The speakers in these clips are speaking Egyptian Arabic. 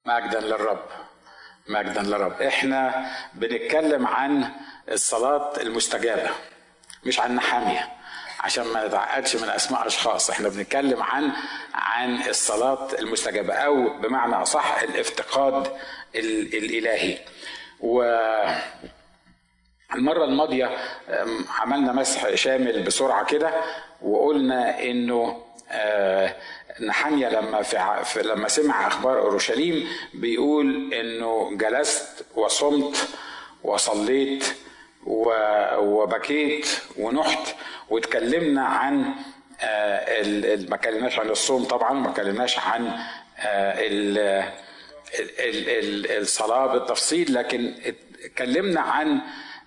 مجدا للرب مجدا للرب احنا بنتكلم عن الصلاة المستجابة مش عن نحامية عشان ما نتعقدش من اسماء اشخاص احنا بنتكلم عن عن الصلاة المستجابة او بمعنى اصح الافتقاد الالهي و المرة الماضية عملنا مسح شامل بسرعة كده وقلنا انه نحمية لما في لما سمع اخبار اورشليم بيقول انه جلست وصمت وصليت وبكيت ونحت واتكلمنا عن ما اتكلمناش عن الصوم طبعا ما اتكلمناش عن الصلاه بالتفصيل لكن اتكلمنا عن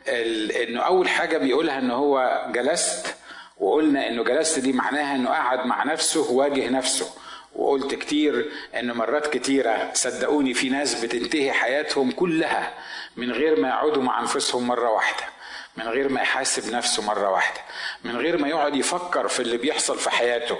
انه اول حاجه بيقولها ان هو جلست وقلنا انه جلست دي معناها انه قعد مع نفسه واجه نفسه وقلت كتير ان مرات كتيرة صدقوني في ناس بتنتهي حياتهم كلها من غير ما يقعدوا مع انفسهم مرة واحدة من غير ما يحاسب نفسه مرة واحدة من غير ما يقعد يفكر في اللي بيحصل في حياته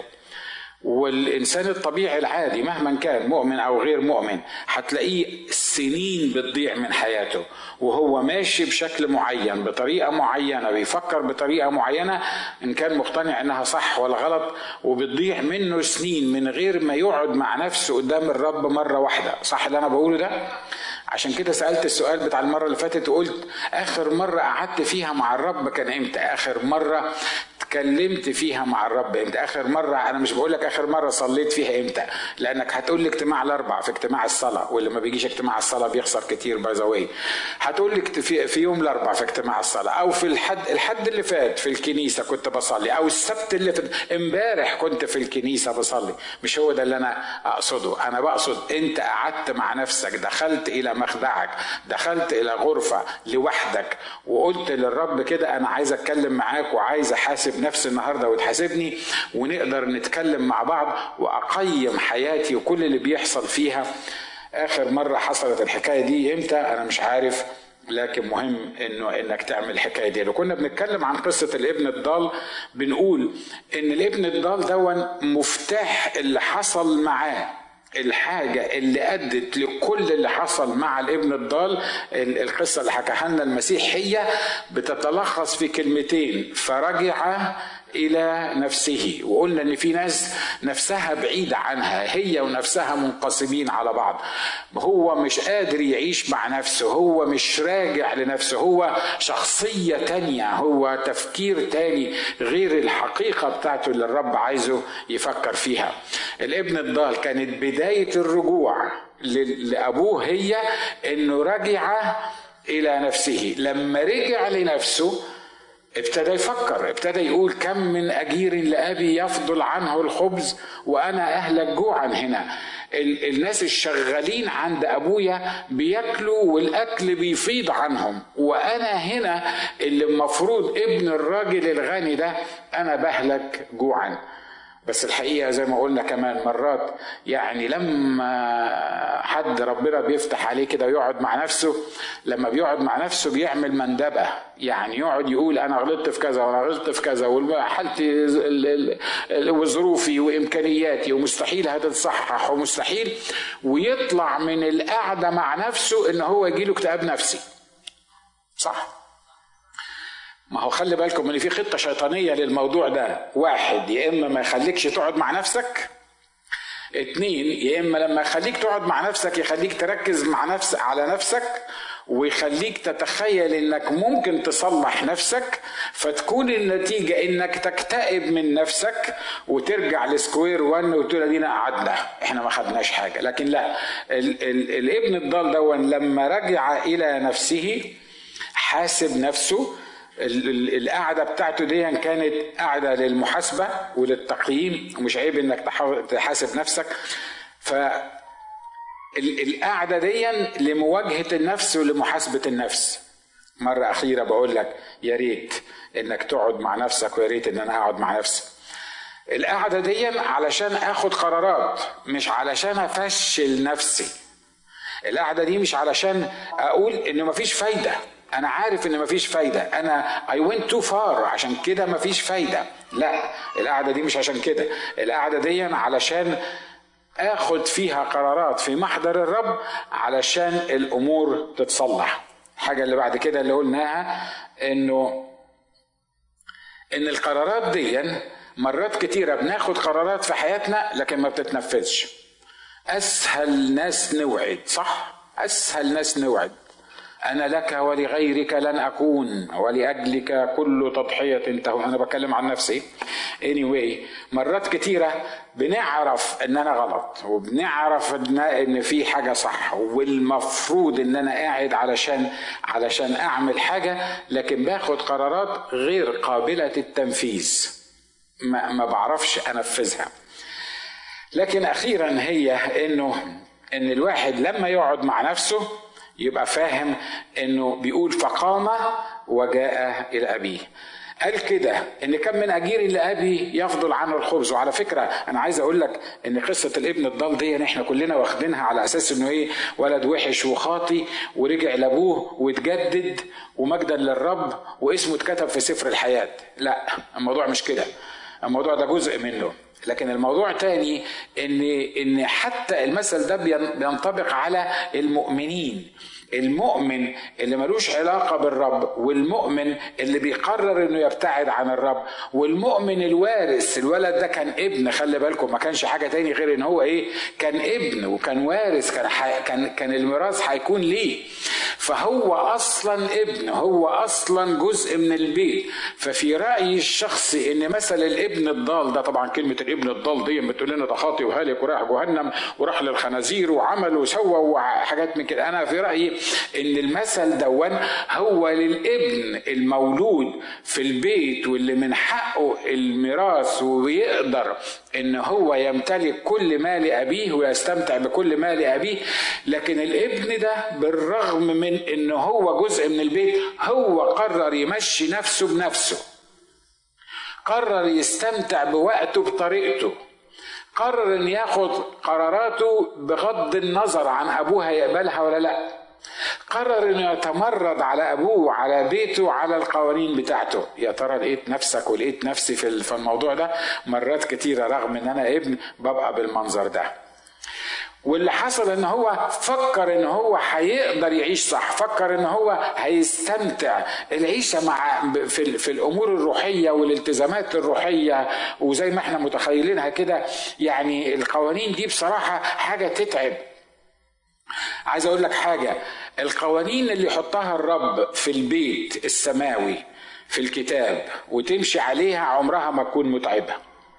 والانسان الطبيعي العادي مهما كان مؤمن او غير مؤمن هتلاقيه سنين بتضيع من حياته وهو ماشي بشكل معين بطريقه معينه بيفكر بطريقه معينه ان كان مقتنع انها صح ولا غلط وبتضيع منه سنين من غير ما يقعد مع نفسه قدام الرب مره واحده صح اللي انا بقوله ده عشان كده سألت السؤال بتاع المرة اللي فاتت وقلت آخر مرة قعدت فيها مع الرب كان إمتى؟ آخر مرة اتكلمت فيها مع الرب امتى اخر مره انا مش بقول لك اخر مره صليت فيها امتى لانك هتقول لي اجتماع الاربع في اجتماع الصلاه واللي ما بيجيش اجتماع الصلاه بيخسر كتير باي ذا هتقول لي في, في يوم الاربع في اجتماع الصلاه او في الحد الحد اللي فات في الكنيسه كنت بصلي او السبت اللي فات امبارح كنت في الكنيسه بصلي مش هو ده اللي انا اقصده انا بقصد انت قعدت مع نفسك دخلت الى مخدعك دخلت الى غرفه لوحدك وقلت للرب كده انا عايز اتكلم معاك وعايز احاسب نفسي النهارده وتحاسبني ونقدر نتكلم مع بعض واقيم حياتي وكل اللي بيحصل فيها اخر مره حصلت الحكايه دي امتى انا مش عارف لكن مهم انه انك تعمل الحكايه دي لو كنا بنتكلم عن قصه الابن الضال بنقول ان الابن الضال دون مفتاح اللي حصل معاه الحاجة اللي أدت لكل اللي حصل مع الابن الضال القصة اللي حكاها لنا المسيح هي بتتلخص في كلمتين فرجع إلى نفسه وقلنا إن في ناس نفسها بعيدة عنها هي ونفسها منقسمين على بعض هو مش قادر يعيش مع نفسه هو مش راجع لنفسه هو شخصية تانية هو تفكير تاني غير الحقيقة بتاعته اللي الرب عايزه يفكر فيها الابن الضال كانت بداية الرجوع لأبوه هي إنه رجع إلى نفسه لما رجع لنفسه ابتدى يفكر ابتدى يقول كم من أجير لأبي يفضل عنه الخبز وأنا أهلك جوعا هنا الناس الشغالين عند أبويا بياكلوا والأكل بيفيض عنهم وأنا هنا اللي المفروض ابن الراجل الغني ده أنا بهلك جوعا بس الحقيقه زي ما قلنا كمان مرات يعني لما حد ربنا بيفتح عليه كده ويقعد مع نفسه لما بيقعد مع نفسه بيعمل مندبه يعني يقعد يقول انا غلطت في كذا وانا غلطت في كذا وحالتي وظروفي وامكانياتي ومستحيل هتتصحح ومستحيل ويطلع من القعده مع نفسه ان هو يجيله اكتئاب نفسي صح ما هو خلي بالكم ان في خطه شيطانيه للموضوع ده واحد يا اما ما يخليكش تقعد مع نفسك اتنين يا اما لما يخليك تقعد مع نفسك يخليك تركز مع نفس على نفسك ويخليك تتخيل انك ممكن تصلح نفسك فتكون النتيجة انك تكتئب من نفسك وترجع لسكوير 1 وتقول ادينا قعدنا احنا ما خدناش حاجة لكن لا ال ال الابن الضال دون لما رجع الى نفسه حاسب نفسه القعدة بتاعته دي كانت قعدة للمحاسبة وللتقييم ومش عيب انك تحاسب نفسك ف القعدة دي لمواجهة النفس ولمحاسبة النفس مرة أخيرة بقول لك يا ريت إنك تقعد مع نفسك ويا ريت إن أنا أقعد مع نفسي. القعدة دي علشان آخد قرارات مش علشان أفشل نفسي. القعدة دي مش علشان أقول إن مفيش فايدة انا عارف ان مفيش فايده انا I went too far عشان كده مفيش فايده لا القعده دي مش عشان كده القعده دي علشان اخد فيها قرارات في محضر الرب علشان الامور تتصلح الحاجه اللي بعد كده اللي قلناها انه ان القرارات دي مرات كتيره بناخد قرارات في حياتنا لكن ما بتتنفذش اسهل ناس نوعد صح اسهل ناس نوعد أنا لك ولغيرك لن أكون ولأجلك كل تضحية تهون أنا بتكلم عن نفسي anyway مرات كتيرة بنعرف إن أنا غلط وبنعرف إن إن في حاجة صح والمفروض إن أنا قاعد علشان علشان أعمل حاجة لكن باخد قرارات غير قابلة التنفيذ ما, ما بعرفش أنفذها لكن أخيرا هي إنه إن الواحد لما يقعد مع نفسه يبقى فاهم انه بيقول فقام وجاء الى ابيه قال كده ان كم من اجير لابي يفضل عنه الخبز وعلى فكره انا عايز اقول لك ان قصه الابن الضال دي احنا كلنا واخدينها على اساس انه ايه ولد وحش وخاطي ورجع لابوه واتجدد ومجدا للرب واسمه اتكتب في سفر الحياه لا الموضوع مش كده الموضوع ده جزء منه لكن الموضوع تاني ان ان حتى المثل ده بينطبق على المؤمنين المؤمن اللي ملوش علاقة بالرب والمؤمن اللي بيقرر انه يبتعد عن الرب والمؤمن الوارث الولد ده كان ابن خلي بالكم ما كانش حاجة تاني غير ان هو ايه كان ابن وكان وارث كان حي... كان كان الميراث هيكون ليه فهو اصلا ابن هو اصلا جزء من البيت ففي رايي الشخصي ان مثل الابن الضال ده طبعا كلمه الابن الضال دي بتقول لنا ده خاطي وهالك وراح جهنم وراح للخنازير وعمل وسوى وحاجات من كده انا في رايي ان المثل دون هو للابن المولود في البيت واللي من حقه الميراث ويقدر ان هو يمتلك كل مال ابيه ويستمتع بكل مال ابيه لكن الابن ده بالرغم من ان هو جزء من البيت هو قرر يمشي نفسه بنفسه قرر يستمتع بوقته بطريقته قرر ان ياخد قراراته بغض النظر عن ابوه هيقبلها ولا لا قرر انه يتمرد على ابوه وعلى بيته وعلى القوانين بتاعته يا ترى لقيت نفسك ولقيت نفسي في الموضوع ده مرات كتيره رغم ان انا ابن ببقى بالمنظر ده واللي حصل ان هو فكر ان هو هيقدر يعيش صح فكر ان هو هيستمتع العيشه مع في, في الامور الروحيه والالتزامات الروحيه وزي ما احنا متخيلينها كده يعني القوانين دي بصراحه حاجه تتعب عايز اقول لك حاجه القوانين اللي يحطها الرب في البيت السماوي في الكتاب وتمشي عليها عمرها ما تكون متعبه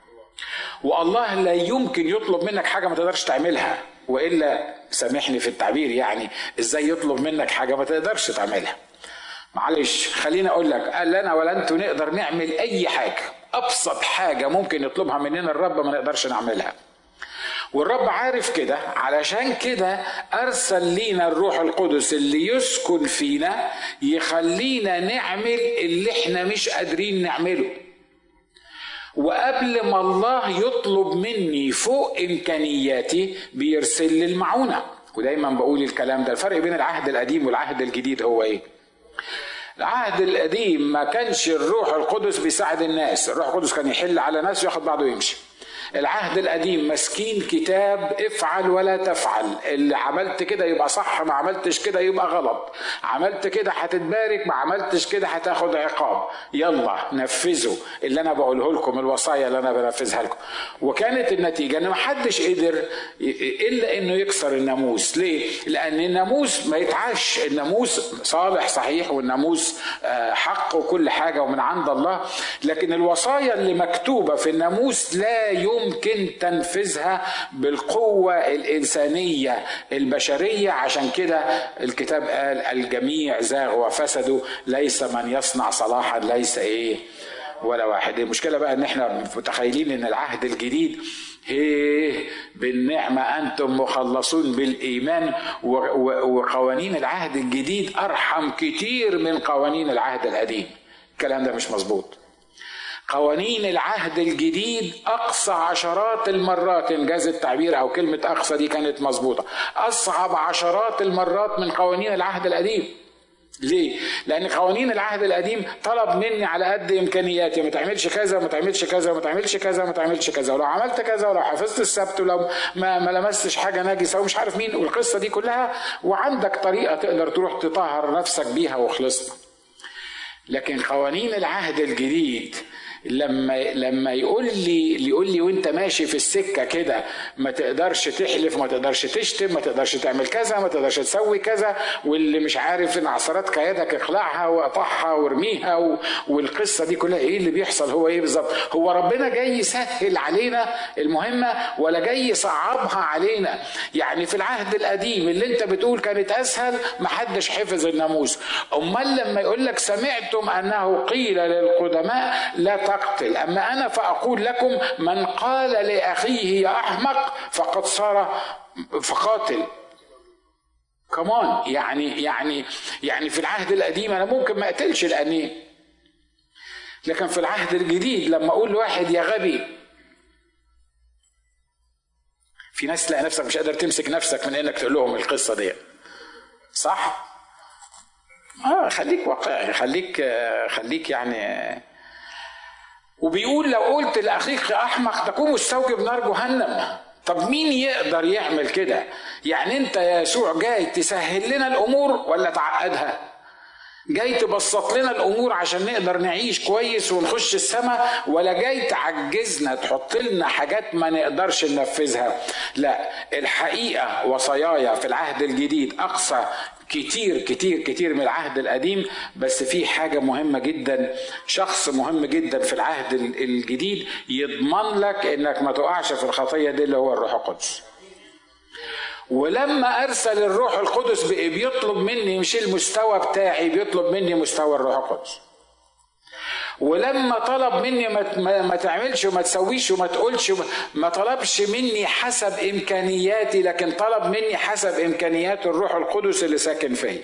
والله لا يمكن يطلب منك حاجه ما تقدرش تعملها والا سامحني في التعبير يعني ازاي يطلب منك حاجه ما تقدرش تعملها معلش خليني اقول لك قال لنا ولا انتوا نقدر نعمل اي حاجه ابسط حاجه ممكن يطلبها مننا الرب ما نقدرش نعملها والرب عارف كده علشان كده ارسل لينا الروح القدس اللي يسكن فينا يخلينا نعمل اللي احنا مش قادرين نعمله وقبل ما الله يطلب مني فوق امكانياتي بيرسل لي المعونه ودايما بقول الكلام ده الفرق بين العهد القديم والعهد الجديد هو ايه العهد القديم ما كانش الروح القدس بيساعد الناس الروح القدس كان يحل على ناس وياخد بعضه ويمشي العهد القديم مسكين كتاب افعل ولا تفعل اللي عملت كده يبقى صح ما عملتش كده يبقى غلط عملت كده هتتبارك ما عملتش كده هتاخد عقاب يلا نفذوا اللي انا بقوله لكم الوصايا اللي انا بنفذها لكم وكانت النتيجه ان ما حدش قدر الا انه يكسر الناموس ليه لان الناموس ما يتعاش الناموس صالح صحيح والناموس حق وكل حاجه ومن عند الله لكن الوصايا اللي مكتوبه في الناموس لا يمكن يمكن تنفيذها بالقوة الإنسانية البشرية عشان كده الكتاب قال الجميع زاغوا وفسدوا ليس من يصنع صلاحا ليس إيه ولا واحد المشكلة بقى إن إحنا متخيلين إن العهد الجديد هيه بالنعمة أنتم مخلصون بالإيمان وقوانين العهد الجديد أرحم كتير من قوانين العهد القديم الكلام ده مش مظبوط قوانين العهد الجديد اقصى عشرات المرات انجاز التعبير او كلمه اقصى دي كانت مظبوطه اصعب عشرات المرات من قوانين العهد القديم ليه؟ لأن قوانين العهد القديم طلب مني على قد إمكانياتي ما تعملش كذا وما تعملش كذا وما تعملش كذا وما تعملش كذا ولو عملت كذا ولو حفظت السبت ولو ما, ما لمستش حاجة نجسة ومش عارف مين والقصة دي كلها وعندك طريقة تقدر تروح تطهر نفسك بيها وخلصنا. لكن قوانين العهد الجديد لما لما يقول لي يقول لي وانت ماشي في السكه كده ما تقدرش تحلف ما تقدرش تشتم ما تقدرش تعمل كذا ما تقدرش تسوي كذا واللي مش عارف ان عصارات يدك اخلعها واقطعها وارميها و... والقصه دي كلها ايه اللي بيحصل هو ايه بالظبط هو ربنا جاي يسهل علينا المهمه ولا جاي يصعبها علينا يعني في العهد القديم اللي انت بتقول كانت اسهل ما حدش حفظ الناموس امال لما يقول لك سمعتم انه قيل للقدماء لا تقتل أما أنا فأقول لكم من قال لأخيه يا أحمق فقد صار فقاتل كمان يعني يعني يعني في العهد القديم انا ممكن ما اقتلش لاني لكن في العهد الجديد لما اقول لواحد يا غبي في ناس تلاقي نفسك مش قادر تمسك نفسك من انك تقول لهم القصه دي صح اه خليك واقعي خليك خليك يعني وبيقول لو قلت لاخيك احمق تكون مستوجب نار جهنم طب مين يقدر يعمل كده يعني انت يا يسوع جاي تسهل لنا الامور ولا تعقدها جاي تبسط لنا الامور عشان نقدر نعيش كويس ونخش السماء ولا جاي تعجزنا تحط لنا حاجات ما نقدرش ننفذها لا الحقيقه وصاياي في العهد الجديد اقصى كتير كتير كتير من العهد القديم بس في حاجة مهمة جدا شخص مهم جدا في العهد الجديد يضمن لك انك ما تقعش في الخطية دي اللي هو الروح القدس ولما ارسل الروح القدس بقى بيطلب مني مش المستوى بتاعي بيطلب مني مستوى الروح القدس ولما طلب مني ما, ما تعملش وما تسويش وما تقولش ما طلبش مني حسب امكانياتي لكن طلب مني حسب امكانيات الروح القدس اللي ساكن فيا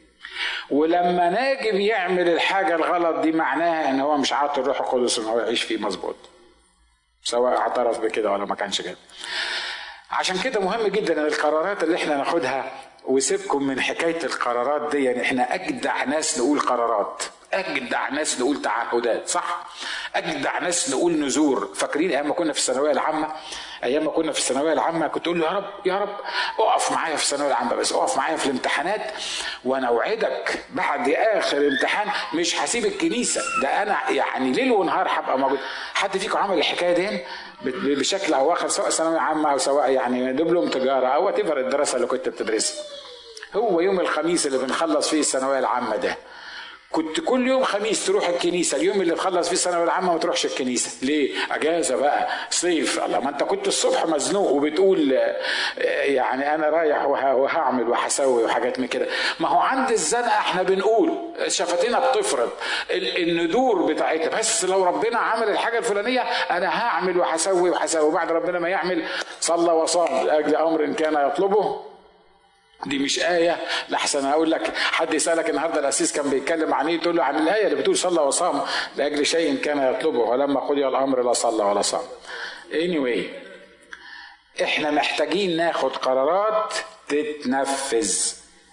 ولما ناجي بيعمل الحاجة الغلط دي معناها ان هو مش عاطي الروح القدس ان هو يعيش فيه مظبوط سواء اعترف بكده ولا ما كانش كده عشان كده مهم جدا ان القرارات اللي احنا ناخدها وسيبكم من حكايه القرارات دي يعني احنا اجدع ناس نقول قرارات اجدع ناس نقول تعهدات صح اجدع ناس نقول نذور فاكرين ايام ما كنا في الثانويه العامه ايام ما كنا في الثانويه العامه كنت اقول له يا رب يا رب اقف معايا في الثانويه العامه بس اقف معايا في الامتحانات وانا اوعدك بعد اخر امتحان مش هسيب الكنيسه ده انا يعني ليل ونهار هبقى موجود حد فيكم عمل الحكايه دي بشكل او اخر سواء ثانويه عامه او سواء يعني دبلوم تجاره او وات الدراسه اللي كنت بتدرسها هو يوم الخميس اللي بنخلص فيه الثانويه العامه ده كنت كل يوم خميس تروح الكنيسة اليوم اللي تخلص فيه الثانوية العامة ما تروحش الكنيسة ليه أجازة بقى صيف الله ما أنت كنت الصبح مزنوق وبتقول يعني أنا رايح وهعمل وهسوي وحاجات من كده ما هو عند الزنقة احنا بنقول شفتنا بتفرض الندور بتاعتها بس لو ربنا عمل الحاجة الفلانية أنا هعمل وهسوي وهسوي وبعد ربنا ما يعمل صلى وصام لأجل أمر كان يطلبه دي مش آية لحسن أقول لك حد يسألك النهاردة الأسيس كان بيتكلم عن إيه تقول له عن الآية اللي بتقول صلى وصام لأجل شيء كان يطلبه ولما قضي الأمر لا صلى ولا صام. anyway إحنا محتاجين ناخد قرارات تتنفذ.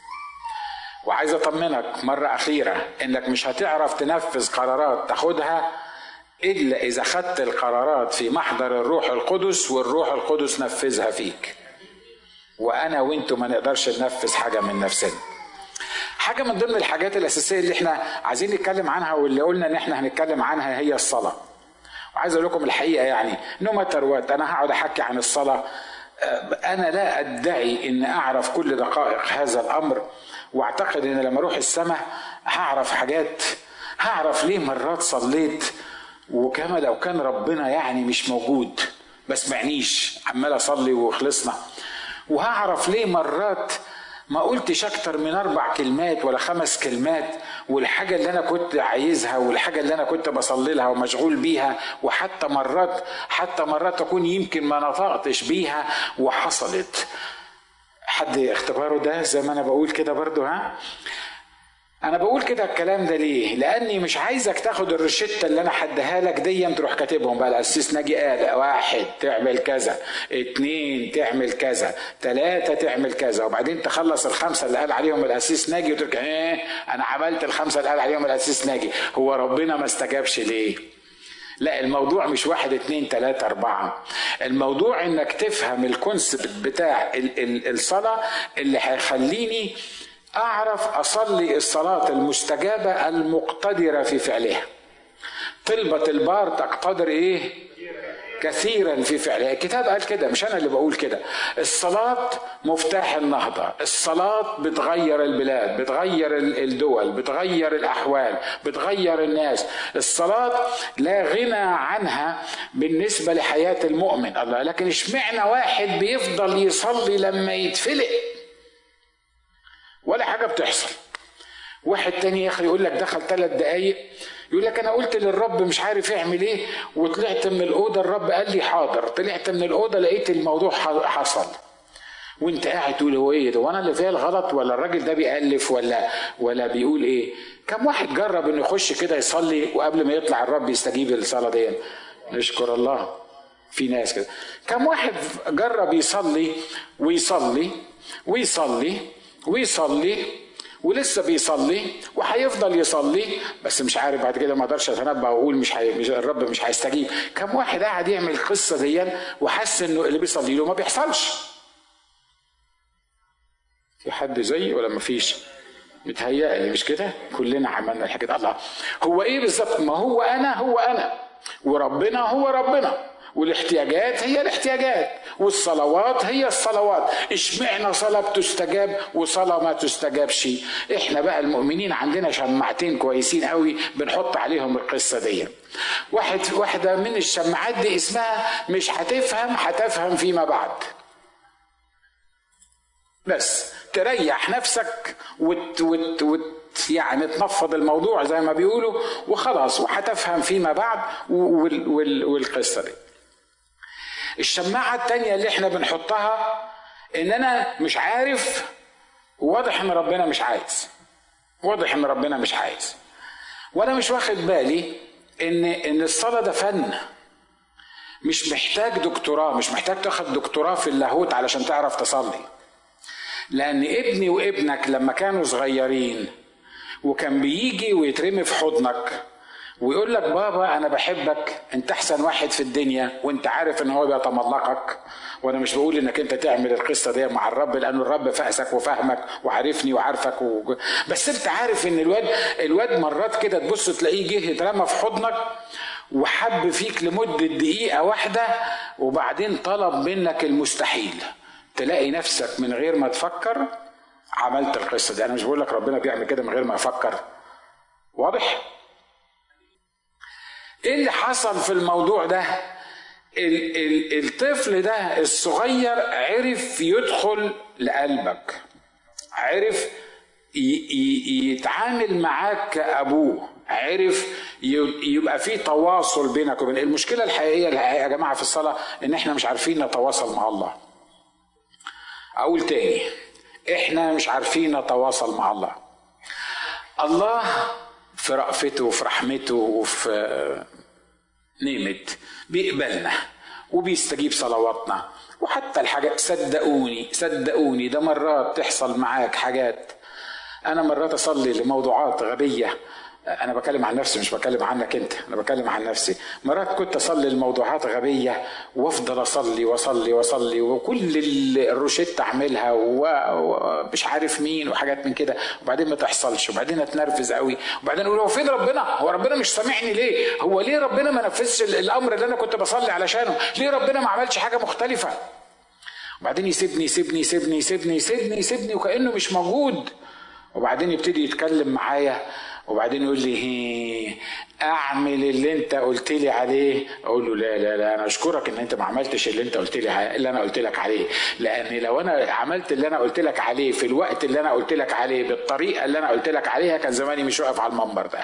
وعايز أطمنك مرة أخيرة إنك مش هتعرف تنفذ قرارات تاخدها إلا إذا خدت القرارات في محضر الروح القدس والروح القدس نفذها فيك. وانا وانتم ما نقدرش ننفذ حاجه من نفسنا حاجه من ضمن الحاجات الاساسيه اللي احنا عايزين نتكلم عنها واللي قلنا ان احنا هنتكلم عنها هي الصلاه وعايز اقول لكم الحقيقه يعني نو ماتر وات انا هقعد احكي عن الصلاه انا لا ادعي ان اعرف كل دقائق هذا الامر واعتقد ان لما اروح السماء هعرف حاجات هعرف ليه مرات صليت وكما لو كان ربنا يعني مش موجود ما سمعنيش عمال اصلي وخلصنا وهعرف ليه مرات ما قلتش اكتر من اربع كلمات ولا خمس كلمات والحاجه اللي انا كنت عايزها والحاجه اللي انا كنت بصلي لها ومشغول بيها وحتى مرات حتى مرات اكون يمكن ما نطقتش بيها وحصلت حد اختباره ده زي ما انا بقول كده برضو ها انا بقول كده الكلام ده ليه لاني مش عايزك تاخد الروشته اللي انا حدها لك دي تروح كاتبهم بقى الاسيس ناجي قال واحد تعمل كذا اتنين تعمل كذا تلاتة تعمل كذا وبعدين تخلص الخمسة اللي قال عليهم الاسيس ناجي وتقول ايه انا عملت الخمسة اللي قال عليهم الاسيس ناجي هو ربنا ما استجابش ليه لا الموضوع مش واحد اتنين تلاتة اربعة الموضوع انك تفهم الكونسبت بتاع الصلاة اللي هيخليني اعرف اصلي الصلاه المستجابه المقتدره في فعلها طلبه البار تقتدر ايه كثيرا في فعلها الكتاب قال كده مش انا اللي بقول كده الصلاه مفتاح النهضه الصلاه بتغير البلاد بتغير الدول بتغير الاحوال بتغير الناس الصلاه لا غنى عنها بالنسبه لحياه المؤمن الله لكن اشمعنى واحد بيفضل يصلي لما يتفلق ولا حاجه بتحصل واحد تاني يا اخي يقول لك دخل ثلاث دقايق يقول لك انا قلت للرب مش عارف يعمل ايه وطلعت من الاوضه الرب قال لي حاضر طلعت من الاوضه لقيت الموضوع حصل وانت قاعد تقول هو ايه ده وانا اللي فيها الغلط ولا الراجل ده بيألف ولا ولا بيقول ايه كم واحد جرب انه يخش كده يصلي وقبل ما يطلع الرب يستجيب الصلاه دي نشكر الله في ناس كده كم واحد جرب يصلي ويصلي ويصلي ويصلي ولسه بيصلي وهيفضل يصلي بس مش عارف بعد كده ما اقدرش اتنبأ واقول مش, حي... مش الرب مش هيستجيب كم واحد قاعد يعمل القصه دي وحس انه اللي بيصلي له ما بيحصلش في حد زي ولا ما فيش متهيألي مش كده كلنا عملنا الحاجات الله هو ايه بالظبط ما هو انا هو انا وربنا هو ربنا والاحتياجات هي الاحتياجات والصلوات هي الصلوات اشمعنى صلاة بتستجاب وصلاة ما تستجابش احنا بقى المؤمنين عندنا شماعتين كويسين قوي بنحط عليهم القصة دي واحد واحدة من الشماعات دي اسمها مش هتفهم هتفهم فيما بعد بس تريح نفسك وت وت وت يعني تنفض الموضوع زي ما بيقولوا وخلاص وهتفهم فيما بعد وال وال والقصة دي الشماعة التانية اللي احنا بنحطها ان انا مش عارف واضح ان ربنا مش عايز واضح ان ربنا مش عايز وانا مش واخد بالي ان ان الصلاة ده فن مش محتاج دكتوراه مش محتاج تاخد دكتوراه في اللاهوت علشان تعرف تصلي لان ابني وابنك لما كانوا صغيرين وكان بيجي ويترمي في حضنك ويقول لك بابا انا بحبك انت احسن واحد في الدنيا وانت عارف ان هو بيتملقك وانا مش بقول انك انت تعمل القصه دي مع الرب لان الرب فاسك وفهمك وعارفني وعارفك و... بس انت عارف ان الواد الواد مرات كده تبص تلاقيه جه اترمى في حضنك وحب فيك لمده دقيقه واحده وبعدين طلب منك المستحيل تلاقي نفسك من غير ما تفكر عملت القصه دي انا مش بقول لك ربنا بيعمل كده من غير ما يفكر واضح ايه اللي حصل في الموضوع ده ال- ال- الطفل ده الصغير عرف يدخل لقلبك عرف ي- ي- يتعامل معاك كابوه عرف ي- يبقى في تواصل بينك وبين المشكله الحقيقيه الحقيقيه يا جماعه في الصلاه ان احنا مش عارفين نتواصل مع الله اقول تاني احنا مش عارفين نتواصل مع الله الله في رأفته وفي رحمته وفي نيمت بيقبلنا وبيستجيب صلواتنا وحتى الحاجات صدقوني صدقوني ده مرات تحصل معاك حاجات انا مرات اصلي لموضوعات غبيه انا بكلم عن نفسي مش بكلم عنك انت انا بكلم عن نفسي مرات كنت اصلي لموضوعات غبيه وافضل اصلي واصلي واصلي وكل الروشته اعملها ومش عارف مين وحاجات من كده وبعدين ما تحصلش وبعدين اتنرفز قوي وبعدين اقول هو فين ربنا هو ربنا مش سامعني ليه هو ليه ربنا ما نفذش الامر اللي انا كنت بصلي علشانه ليه ربنا ما عملش حاجه مختلفه وبعدين يسيبني يسيبني يسيبني يسيبني يسيبني يسيبني وكانه مش موجود وبعدين يبتدي يتكلم معايا وبعدين يقول لي هي اعمل اللي انت قلت لي عليه اقول له لا لا لا انا اشكرك ان انت ما عملتش اللي انت قلت لي اللي انا قلت لك عليه لان لو انا عملت اللي انا قلت لك عليه في الوقت اللي انا قلت لك عليه بالطريقه اللي انا قلت لك عليها كان زماني مش واقف على المنبر ده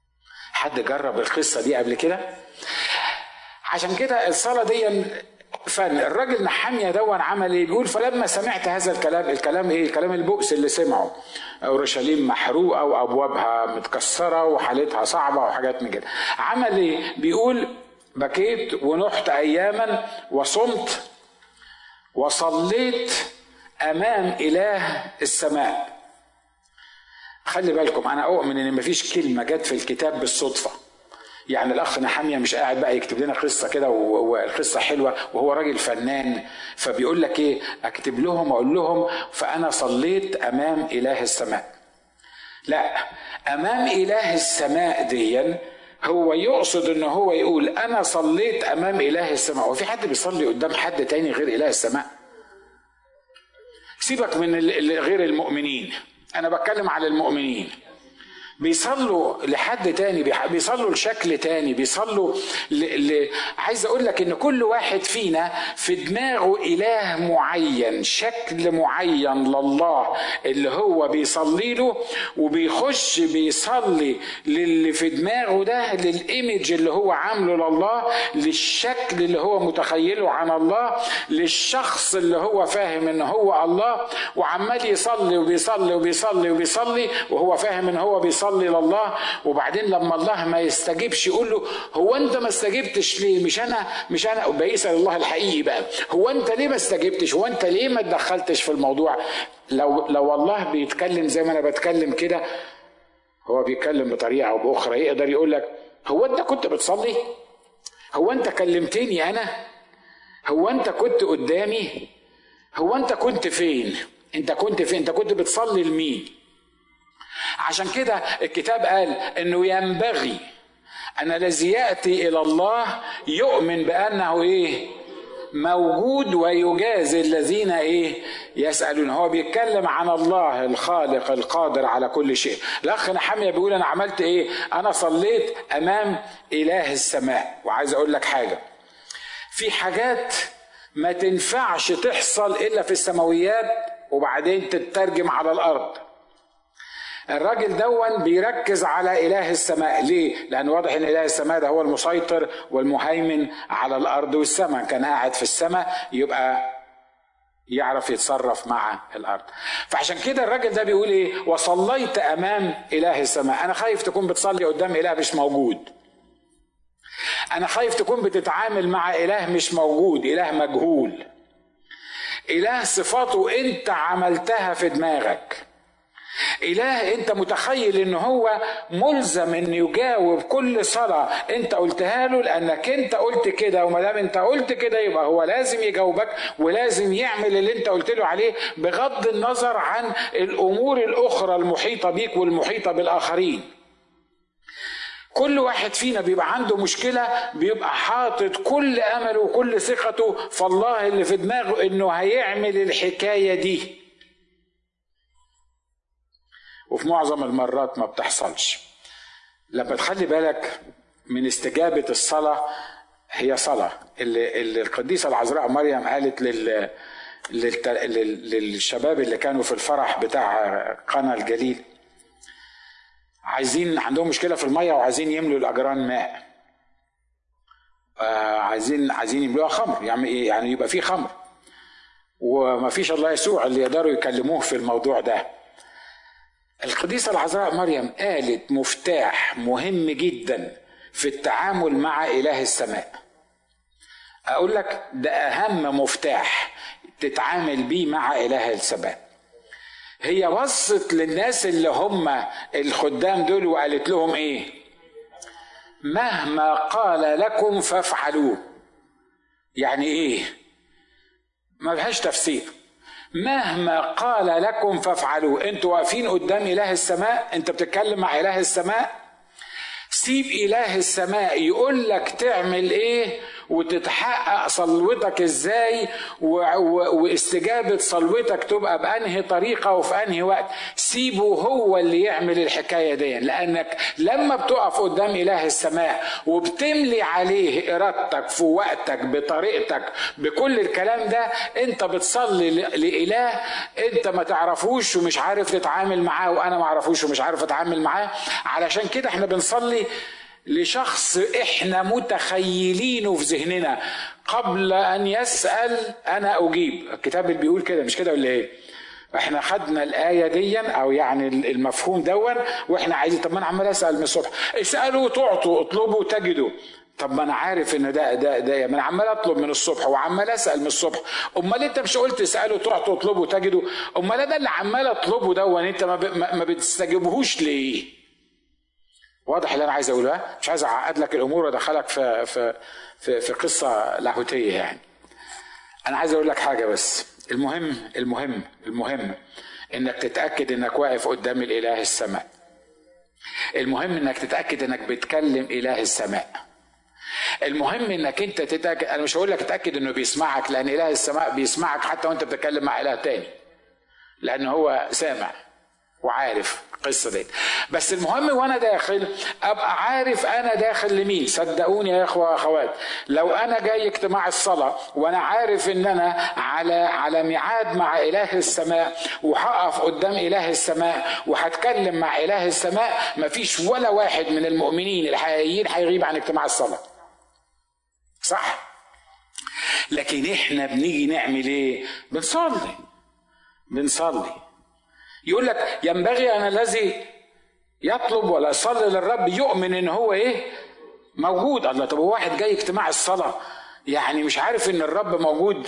حد جرب القصه دي قبل كده عشان كده الصلاه دي فن الراجل نحاميه دون عمل ايه بيقول فلما سمعت هذا الكلام الكلام ايه الكلام البؤس اللي سمعه اورشليم محروقه وابوابها متكسره وحالتها صعبه وحاجات من كده عمل ايه بيقول بكيت ونحت اياما وصمت وصليت امام اله السماء خلي بالكم انا اؤمن ان مفيش كلمه جت في الكتاب بالصدفه يعني الاخ نحاميه مش قاعد بقى يكتب لنا قصه كده والقصه حلوه وهو راجل فنان فبيقول لك ايه اكتب لهم واقول لهم فانا صليت امام اله السماء لا امام اله السماء ديا هو يقصد ان هو يقول انا صليت امام اله السماء وفي حد بيصلي قدام حد تاني غير اله السماء سيبك من غير المؤمنين انا بتكلم على المؤمنين بيصلوا لحد تاني بيصلوا لشكل تاني بيصلوا ل... ل... عايز اقول لك ان كل واحد فينا في دماغه اله معين شكل معين لله اللي هو بيصلي له وبيخش بيصلي للي في دماغه ده للايمج اللي هو عامله لله للشكل اللي هو متخيله عن الله للشخص اللي هو فاهم ان هو الله وعمال يصلي وبيصلي وبيصلي وبيصلي وهو فاهم ان هو بيصلي يصلي لله وبعدين لما الله ما يستجيبش يقول له هو انت ما استجبتش ليه مش انا مش انا بيسال الله الحقيقي بقى هو انت ليه ما استجبتش هو انت ليه ما اتدخلتش في الموضوع لو لو الله بيتكلم زي ما انا بتكلم كده هو بيتكلم بطريقه او باخرى يقدر يقول لك هو انت كنت بتصلي هو انت كلمتني انا هو انت كنت قدامي هو انت كنت فين انت كنت فين انت كنت بتصلي لمين عشان كده الكتاب قال انه ينبغي ان الذي ياتي الى الله يؤمن بانه ايه موجود ويجازي الذين ايه يسالون هو بيتكلم عن الله الخالق القادر على كل شيء الاخ نحمية بيقول انا عملت ايه انا صليت امام اله السماء وعايز اقول لك حاجه في حاجات ما تنفعش تحصل الا في السماويات وبعدين تترجم على الارض الراجل دون بيركز على اله السماء ليه لان واضح ان اله السماء ده هو المسيطر والمهيمن على الارض والسماء كان قاعد في السماء يبقى يعرف يتصرف مع الارض فعشان كده الراجل ده بيقول ايه وصليت امام اله السماء انا خايف تكون بتصلي قدام اله مش موجود انا خايف تكون بتتعامل مع اله مش موجود اله مجهول اله صفاته انت عملتها في دماغك إله أنت متخيل إن هو ملزم إنه يجاوب كل صلاة أنت قلتها له لأنك أنت قلت كده وما دام أنت قلت كده يبقى هو لازم يجاوبك ولازم يعمل اللي أنت قلت له عليه بغض النظر عن الأمور الأخرى المحيطة بيك والمحيطة بالآخرين. كل واحد فينا بيبقى عنده مشكلة بيبقى حاطط كل أمله وكل ثقته في الله اللي في دماغه إنه هيعمل الحكاية دي. وفي معظم المرات ما بتحصلش لما تخلي بالك من استجابة الصلاة هي صلاة اللي, اللي القديسة العذراء مريم قالت لل للشباب اللي كانوا في الفرح بتاع قنا الجليل عايزين عندهم مشكله في الميه وعايزين يملوا الاجران ماء آه عايزين عايزين يملوها خمر يعني ايه يعني يبقى في خمر وما فيش الله يسوع اللي يقدروا يكلموه في الموضوع ده القديسة العذراء مريم قالت مفتاح مهم جدا في التعامل مع إله السماء أقول لك ده أهم مفتاح تتعامل بيه مع إله السماء هي بصت للناس اللي هم الخدام دول وقالت لهم ايه مهما قال لكم فافعلوه يعني ايه ما فيهاش تفسير مهما قال لكم فافعلوه انتوا واقفين قدام اله السماء انت بتتكلم مع اله السماء سيب اله السماء يقول لك تعمل ايه وتتحقق صلوتك ازاي و... و... واستجابة صلوتك تبقى بأنهي طريقة وفي أنهي وقت سيبه هو اللي يعمل الحكاية دي لأنك لما بتقف قدام إله السماء وبتملي عليه إرادتك في وقتك بطريقتك بكل الكلام ده أنت بتصلي لإله أنت ما تعرفوش ومش عارف تتعامل معاه وأنا ما أعرفوش ومش عارف أتعامل معاه علشان كده احنا بنصلي لشخص احنا متخيلينه في ذهننا قبل ان يسال انا اجيب الكتاب اللي بيقول كده مش كده ولا ايه احنا خدنا الايه دي او يعني المفهوم دون واحنا عايزين طب ما انا عمال اسال من الصبح اسالوا تعطوا اطلبوا تجدوا طب ما انا عارف ان ده ده ده ما انا عمال اطلب من الصبح وعمال اسال من الصبح امال انت مش قلت اسالوا تعطوا اطلبوا تجدوا امال ده اللي عمال اطلبه دون انت ما, ما بتستجيبهوش ليه واضح اللي انا عايز اقوله مش عايز اعقد لك الامور وادخلك في في في, في قصه لاهوتيه يعني انا عايز اقول لك حاجه بس المهم المهم المهم انك تتاكد انك واقف قدام الاله السماء المهم انك تتاكد انك بتكلم اله السماء المهم انك انت تتاكد انا مش هقول لك تتاكد انه بيسمعك لان اله السماء بيسمعك حتى وانت بتتكلم مع اله تاني لان هو سامع وعارف القصه دي بس المهم وانا داخل ابقى عارف انا داخل لمين صدقوني يا اخوه واخوات لو انا جاي اجتماع الصلاه وانا عارف ان انا على على ميعاد مع اله السماء وهقف قدام اله السماء وهتكلم مع اله السماء مفيش ولا واحد من المؤمنين الحقيقيين هيغيب عن اجتماع الصلاه صح لكن احنا بنيجي نعمل ايه بنصلي بنصلي يقول لك ينبغي ان الذي يطلب ولا يصلي للرب يؤمن ان هو ايه موجود الله طب هو واحد جاي اجتماع الصلاه يعني مش عارف ان الرب موجود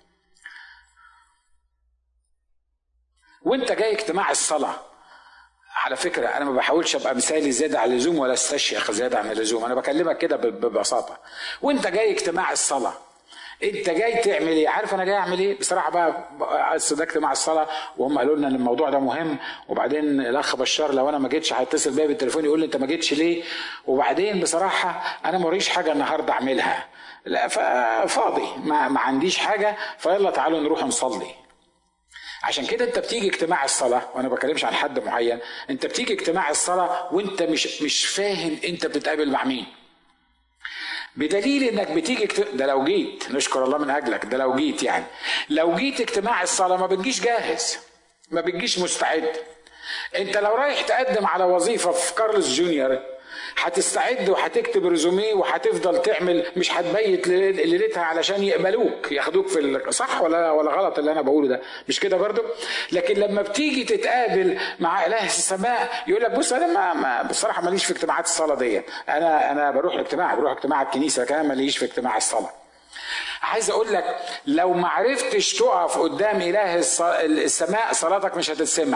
وانت جاي اجتماع الصلاه على فكرة أنا ما بحاولش أبقى مثالي زيادة عن اللزوم ولا استشيخ زيادة عن اللزوم أنا بكلمك كده ببساطة وأنت جاي اجتماع الصلاة انت جاي تعمل ايه عارف انا جاي اعمل ايه بصراحه بقى صدقت مع الصلاه وهم قالوا لنا ان الموضوع ده مهم وبعدين الاخ بشار لو انا ما جيتش هيتصل بيا بالتليفون يقول لي انت ما جيتش ليه وبعدين بصراحه انا موريش حاجه النهارده اعملها لا فاضي ما, ما عنديش حاجه فيلا تعالوا نروح نصلي عشان كده انت بتيجي اجتماع الصلاه وانا ما بكلمش عن حد معين انت بتيجي اجتماع الصلاه وانت مش مش فاهم انت بتتقابل مع مين بدليل انك بتيجي اكت... ده لو جيت نشكر الله من اجلك ده لو جيت يعني لو جيت اجتماع الصلاه ما بتجيش جاهز ما بتجيش مستعد انت لو رايح تقدم على وظيفه في كارلز جونيور هتستعد وهتكتب ريزوميه وهتفضل تعمل مش هتبيت ليلتها علشان يقبلوك ياخدوك في صح ولا ولا غلط اللي انا بقوله ده مش كده برضو لكن لما بتيجي تتقابل مع اله السماء يقول لك بص انا ما, ما بصراحه ماليش في اجتماعات الصلاه دي انا انا بروح اجتماع بروح اجتماع الكنيسه كمان ماليش في اجتماع الصلاه عايز اقول لك لو ما عرفتش تقف قدام اله السماء صلاتك مش هتتسمع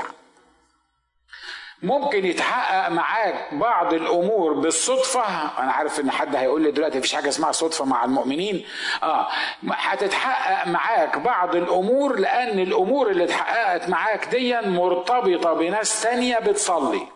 ممكن يتحقق معاك بعض الامور بالصدفه انا عارف ان حد هيقول لي دلوقتي مفيش حاجه اسمها صدفه مع المؤمنين اه هتتحقق معاك بعض الامور لان الامور اللي اتحققت معاك دي مرتبطه بناس تانية بتصلي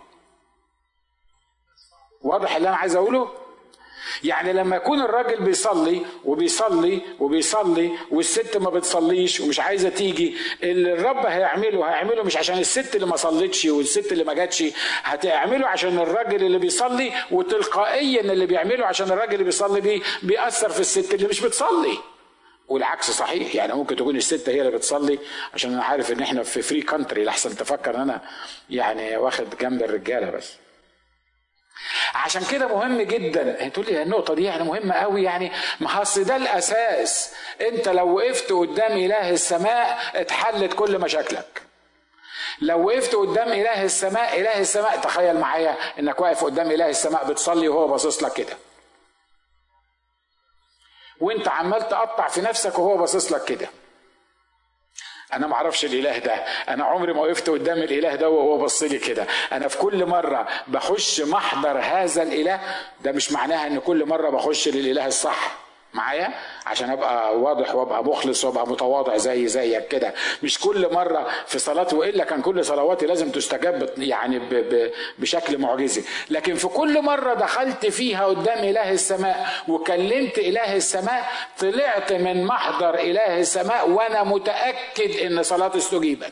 واضح اللي انا عايز اقوله يعني لما يكون الراجل بيصلي وبيصلي وبيصلي والست ما بتصليش ومش عايزه تيجي اللي الرب هيعمله هيعمله مش عشان الست اللي ما صلتش والست اللي ما جاتش هتعمله عشان الراجل اللي بيصلي وتلقائيا اللي بيعمله عشان الراجل اللي بيصلي بيه بيأثر في الست اللي مش بتصلي والعكس صحيح يعني ممكن تكون الست هي اللي بتصلي عشان انا عارف ان احنا في فري كانتري لحسن تفكر ان انا يعني واخد جنب الرجاله بس عشان كده مهم جدا تقول لي النقطه دي يعني مهمه قوي يعني ما اصل ده الاساس انت لو وقفت قدام اله السماء اتحلت كل مشاكلك لو وقفت قدام اله السماء اله السماء تخيل معايا انك واقف قدام اله السماء بتصلي وهو باصص لك كده وانت عمال تقطع في نفسك وهو باصص لك كده انا ما اعرفش الاله ده انا عمري ما وقفت قدام الاله ده وهو بص لي كده انا في كل مره بخش محضر هذا الاله ده مش معناها ان كل مره بخش للاله الصح معايا عشان ابقى واضح وابقى مخلص وابقى متواضع زي زيك كده مش كل مره في صلاتي والا كان كل صلواتي لازم تستجاب يعني ب ب بشكل معجزي لكن في كل مره دخلت فيها قدام اله السماء وكلمت اله السماء طلعت من محضر اله السماء وانا متاكد ان صلاتي استجيبت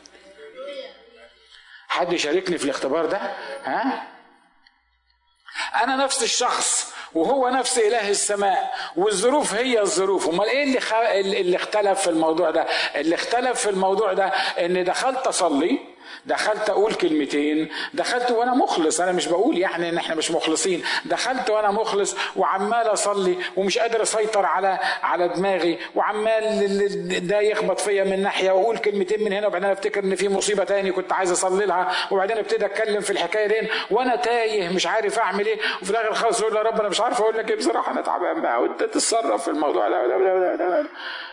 حد يشاركني في الاختبار ده ها انا نفس الشخص وهو نفس اله السماء والظروف هي الظروف امال ايه اللي, خ... اللي اختلف في الموضوع ده اللي اختلف في الموضوع ده ان دخلت اصلي دخلت اقول كلمتين دخلت وانا مخلص انا مش بقول يعني ان احنا مش مخلصين دخلت وانا مخلص وعمال اصلي ومش قادر اسيطر على على دماغي وعمال ده يخبط فيا من ناحيه واقول كلمتين من هنا وبعدين افتكر ان في مصيبه تاني كنت عايز اصلي لها وبعدين ابتدي اتكلم في الحكايه دي وانا تايه مش عارف اعمل ايه وفي الاخر خالص اقول يا رب انا مش عارف اقول لك ايه بصراحه انا تعبان بقى وانت تتصرف في الموضوع لا لا لا لا لا.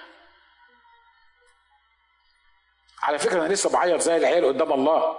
على فكره انا لسه بعيط زي العيال قدام الله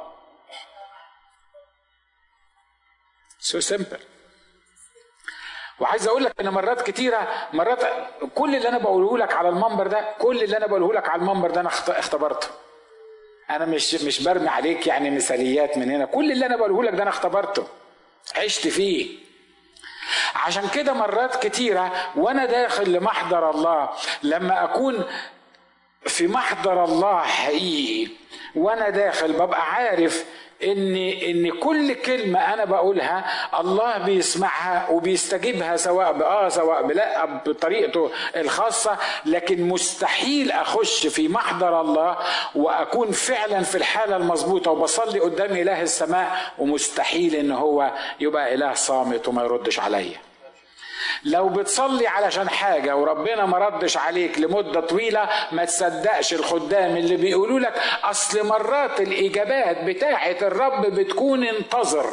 سو سمبل وعايز اقول لك ان مرات كتيره مرات كل اللي انا بقوله لك على المنبر ده كل اللي انا بقوله لك على المنبر ده انا اختبرته انا مش مش برمي عليك يعني مثاليات من هنا كل اللي انا بقوله لك ده انا اختبرته عشت فيه عشان كده مرات كتيره وانا داخل لمحضر الله لما اكون في محضر الله حقيقي وانا داخل ببقى عارف ان ان كل كلمه انا بقولها الله بيسمعها وبيستجيبها سواء باه سواء بلا بطريقته الخاصه لكن مستحيل اخش في محضر الله واكون فعلا في الحاله المظبوطه وبصلي قدام اله السماء ومستحيل ان هو يبقى اله صامت وما يردش عليا لو بتصلي علشان حاجه وربنا ما ردش عليك لمده طويله ما تصدقش الخدام اللي بيقولوا لك اصل مرات الاجابات بتاعه الرب بتكون انتظر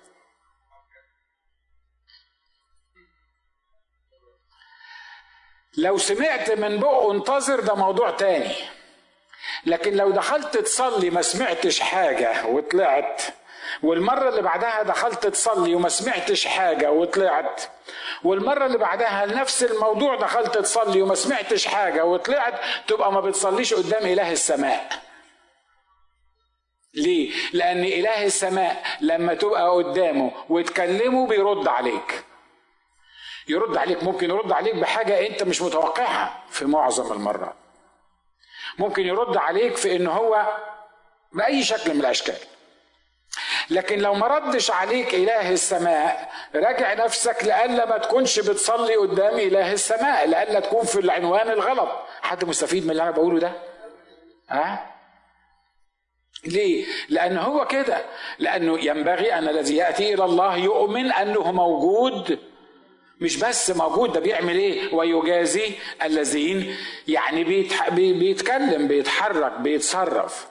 لو سمعت من بقه انتظر ده موضوع تاني لكن لو دخلت تصلي ما سمعتش حاجه وطلعت والمرة اللي بعدها دخلت تصلي وما سمعتش حاجة وطلعت والمرة اللي بعدها نفس الموضوع دخلت تصلي وما سمعتش حاجة وطلعت تبقى ما بتصليش قدام إله السماء ليه؟ لأن إله السماء لما تبقى قدامه وتكلمه بيرد عليك يرد عليك ممكن يرد عليك بحاجة أنت مش متوقعها في معظم المرات ممكن يرد عليك في إن هو بأي شكل من الأشكال لكن لو ما ردش عليك اله السماء راجع نفسك لألا ما تكونش بتصلي قدام اله السماء لألا تكون في العنوان الغلط حد مستفيد من اللي انا بقوله ده ها أه؟ ليه؟ لأن هو كده لأنه ينبغي أن الذي يأتي إلى الله يؤمن أنه موجود مش بس موجود ده بيعمل ايه ويجازي الذين يعني بيتح... بيتكلم بيتحرك بيتصرف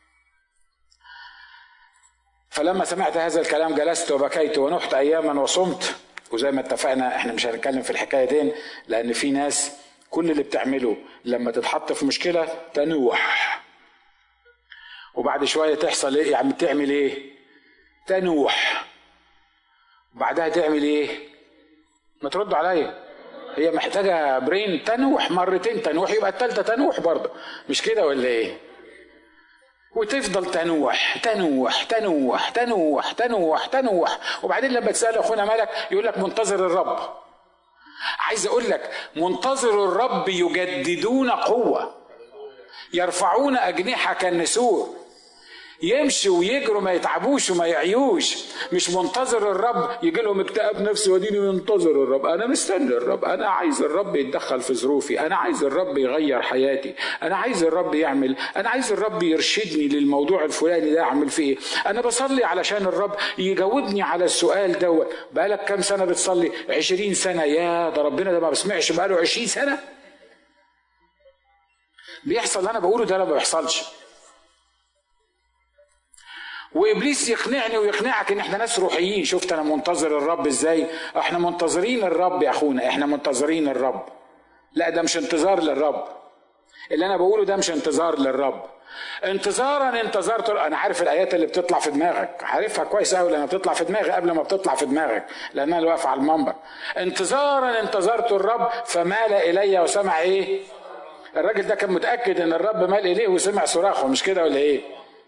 فلما سمعت هذا الكلام جلست وبكيت ونحت اياما وصمت وزي ما اتفقنا احنا مش هنتكلم في الحكايه دي لان في ناس كل اللي بتعمله لما تتحط في مشكله تنوح وبعد شويه تحصل ايه يعني تعمل ايه تنوح وبعدها تعمل ايه ما ترد عليا هي محتاجه برين تنوح مرتين تنوح يبقى الثالثه تنوح برضه مش كده ولا ايه وتفضل تنوح تنوح تنوح تنوح تنوح تنوح وبعدين لما تسال اخونا مالك يقول لك منتظر الرب عايز اقول لك منتظر الرب يجددون قوه يرفعون اجنحه كالنسور يمشوا ويجروا ما يتعبوش وما يعيوش مش منتظر الرب يجي لهم اكتئاب نفسي وديني منتظر الرب انا مستني الرب انا عايز الرب يتدخل في ظروفي انا عايز الرب يغير حياتي انا عايز الرب يعمل انا عايز الرب يرشدني للموضوع الفلاني ده اعمل فيه ايه انا بصلي علشان الرب يجاوبني على السؤال دوت بقالك كام سنه بتصلي عشرين سنه يا ده ربنا ده ما بسمعش بقاله عشرين سنه بيحصل انا بقوله ده لا ما بيحصلش وابليس يقنعني ويقنعك ان احنا ناس روحيين شفت انا منتظر الرب ازاي احنا منتظرين الرب يا اخونا احنا منتظرين الرب لا ده مش انتظار للرب اللي انا بقوله ده مش انتظار للرب انتظارا انتظرت انا عارف الايات اللي بتطلع في دماغك عارفها كويس قوي لما بتطلع في دماغي قبل ما بتطلع في دماغك لان انا واقف على المنبر انتظارا انتظرت الرب فمال الي وسمع ايه الراجل ده كان متاكد ان الرب مال اليه وسمع صراخه مش كده ولا ايه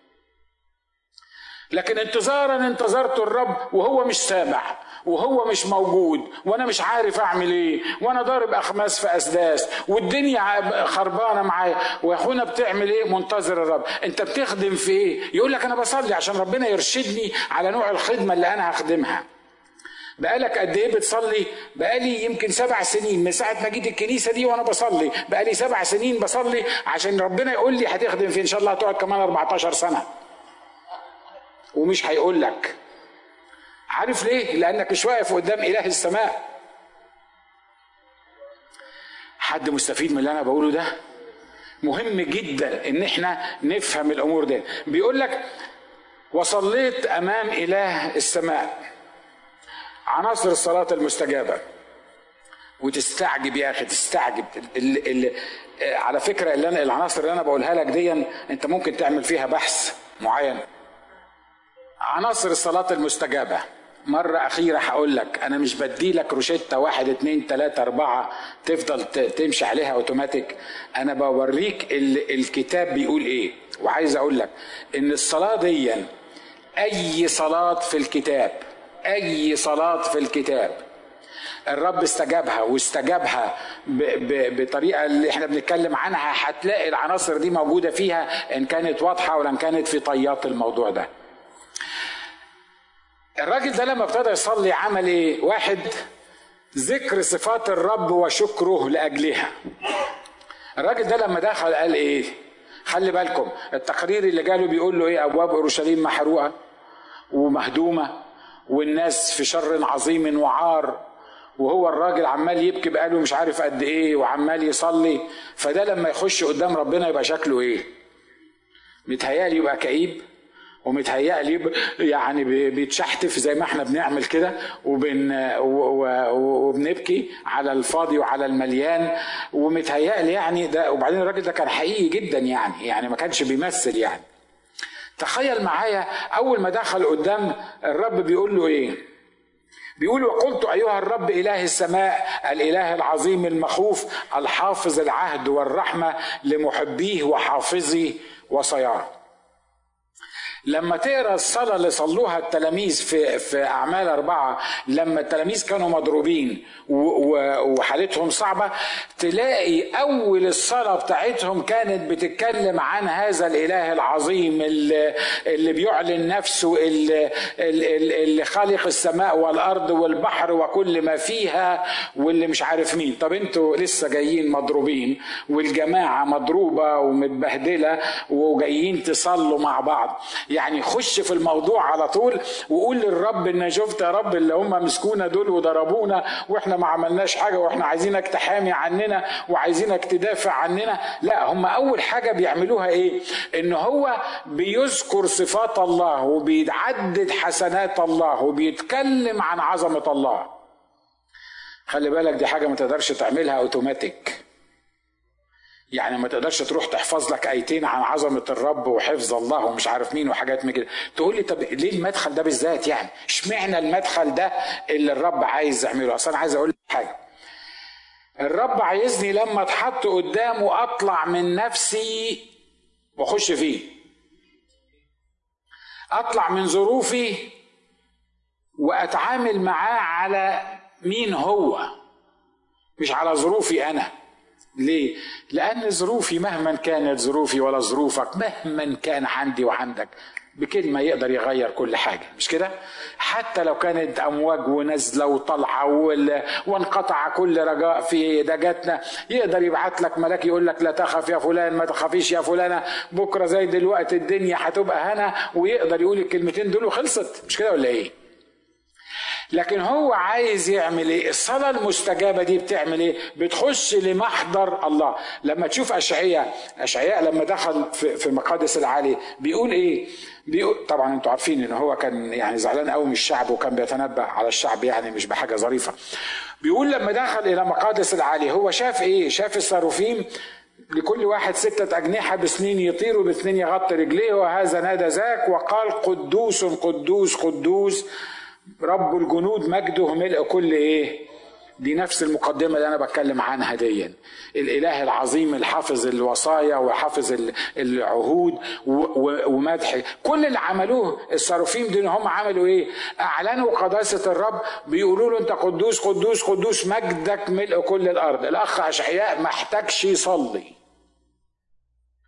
لكن انتظارا انتظرت الرب وهو مش سامع وهو مش موجود وانا مش عارف اعمل ايه وانا ضارب اخماس في اسداس والدنيا خربانه معايا واخونا بتعمل ايه منتظر الرب انت بتخدم في ايه يقول لك انا بصلي عشان ربنا يرشدني على نوع الخدمه اللي انا هخدمها بقالك قد ايه بتصلي بقالي يمكن سبع سنين من ساعه ما جيت الكنيسه دي وانا بصلي بقالي سبع سنين بصلي عشان ربنا يقول لي هتخدم فين ان شاء الله هتقعد كمان 14 سنه ومش هيقول لك عارف ليه لانك مش واقف قدام اله السماء حد مستفيد من اللي انا بقوله ده مهم جدا ان احنا نفهم الامور دي بيقول لك وصليت امام اله السماء عناصر الصلاه المستجابه وتستعجب يا اخي تستعجب اللي اللي على فكره اللي انا العناصر اللي انا بقولها لك دي انت ممكن تعمل فيها بحث معين عناصر الصلاه المستجابه مرة أخيرة هقول لك أنا مش بدي لك روشتة واحد اتنين تلاتة أربعة تفضل تمشي عليها أوتوماتيك أنا بوريك الكتاب بيقول إيه وعايز أقول لك إن الصلاة دي أي صلاة في الكتاب أي صلاة في الكتاب الرب استجابها واستجابها ب ب بطريقه اللي احنا بنتكلم عنها هتلاقي العناصر دي موجوده فيها ان كانت واضحه ولا ان كانت في طيات الموضوع ده. الراجل ده لما ابتدى يصلي عمل ايه؟ واحد ذكر صفات الرب وشكره لاجلها. الراجل ده لما دخل قال ايه؟ خلي بالكم التقرير اللي جاله بيقول له ايه؟ ابواب اورشليم محروقه ومهدومه والناس في شر عظيم وعار وهو الراجل عمال يبكي بقاله مش عارف قد ايه وعمال يصلي فده لما يخش قدام ربنا يبقى شكله ايه؟ متهيألي يبقى كئيب ومتهيألي يعني بيتشحتف زي ما احنا بنعمل كده وبن وبنبكي على الفاضي وعلى المليان ومتهيألي يعني ده وبعدين الراجل ده كان حقيقي جدا يعني يعني ما كانش بيمثل يعني تخيل معايا اول ما دخل قدام الرب بيقول له ايه بيقول وقلت ايها الرب اله السماء الاله العظيم المخوف الحافظ العهد والرحمه لمحبيه وحافظي وصياه لما تقرا الصلاه اللي صلوها التلاميذ في في اعمال اربعه لما التلاميذ كانوا مضروبين وحالتهم صعبه تلاقي اول الصلاه بتاعتهم كانت بتتكلم عن هذا الاله العظيم اللي, اللي بيعلن نفسه اللي, اللي خالق السماء والارض والبحر وكل ما فيها واللي مش عارف مين طب انتوا لسه جايين مضروبين والجماعه مضروبه ومتبهدله وجايين تصلوا مع بعض يعني خش في الموضوع على طول وقول للرب ان شفت يا رب اللي هم مسكونا دول وضربونا واحنا ما عملناش حاجه واحنا عايزينك تحامي عننا وعايزينك تدافع عننا لا هم اول حاجه بيعملوها ايه ان هو بيذكر صفات الله وبيعدد حسنات الله وبيتكلم عن عظمه الله خلي بالك دي حاجه ما تقدرش تعملها اوتوماتيك يعني ما تقدرش تروح تحفظ لك ايتين عن عظمه الرب وحفظ الله ومش عارف مين وحاجات من كده تقول لي طب ليه المدخل ده بالذات يعني اشمعنى المدخل ده اللي الرب عايز يعمله اصل انا عايز اقول لك حاجه الرب عايزني لما اتحط قدامه اطلع من نفسي واخش فيه اطلع من ظروفي واتعامل معاه على مين هو مش على ظروفي انا ليه؟ لأن ظروفي مهما كانت ظروفي ولا ظروفك مهما كان عندي وعندك بكلمة يقدر يغير كل حاجة مش كده؟ حتى لو كانت أمواج ونزلة وطلعة وانقطع كل رجاء في دجاتنا يقدر يبعت لك ملاك يقول لك لا تخف يا فلان ما تخافيش يا فلانة بكرة زي دلوقتي الدنيا هتبقى هنا ويقدر يقول الكلمتين دول وخلصت مش كده ولا إيه؟ لكن هو عايز يعمل ايه الصلاة المستجابة دي بتعمل ايه بتخش لمحضر الله لما تشوف أشعياء أشعياء لما دخل في, في مقادس العالي بيقول ايه بيقول طبعا انتوا عارفين ان هو كان يعني زعلان قوي من الشعب وكان بيتنبأ على الشعب يعني مش بحاجة ظريفة بيقول لما دخل الى مقادس العالي هو شاف ايه شاف الصاروفيم لكل واحد ستة أجنحة بسنين يطير وبسنين يغطي رجليه وهذا نادى ذاك وقال قدوس قدوس قدوس رب الجنود مجده ملء كل ايه دي نفس المقدمه اللي انا بتكلم عنها دي الاله العظيم الحافظ الوصايا وحافظ العهود ومدح كل اللي عملوه الصاروفيم دول هم عملوا ايه اعلنوا قداسه الرب بيقولوا له انت قدوس قدوس قدوس مجدك ملء كل الارض الاخ اشعياء ما احتاجش يصلي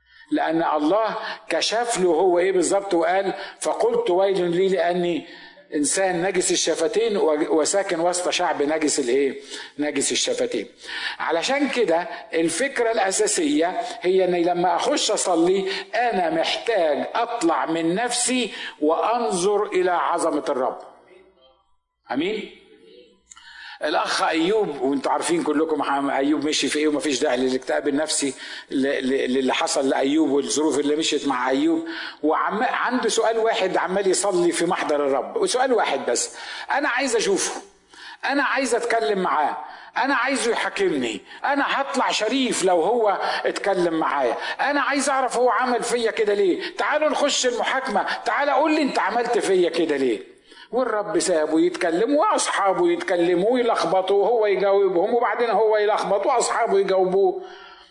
لان الله كشف له هو ايه بالظبط وقال فقلت ويل لي لاني انسان نجس الشفتين وساكن وسط شعب نجس الايه نجس الشفتين علشان كده الفكره الاساسيه هي اني لما اخش اصلي انا محتاج اطلع من نفسي وانظر الى عظمه الرب امين الاخ ايوب وانتم عارفين كلكم ايوب مشي في ايه ومفيش داعي للاكتئاب النفسي اللي حصل لايوب والظروف اللي مشيت مع ايوب وعنده سؤال واحد عمال يصلي في محضر الرب وسؤال واحد بس انا عايز اشوفه انا عايز اتكلم معاه انا عايزه يحاكمني انا هطلع شريف لو هو اتكلم معايا انا عايز اعرف هو عمل فيا كده ليه تعالوا نخش المحاكمه تعال قول لي انت عملت فيا كده ليه والرب سابه يتكلم واصحابه يتكلموا ويلخبطوا وهو يجاوبهم وبعدين هو يلخبط واصحابه يجاوبوه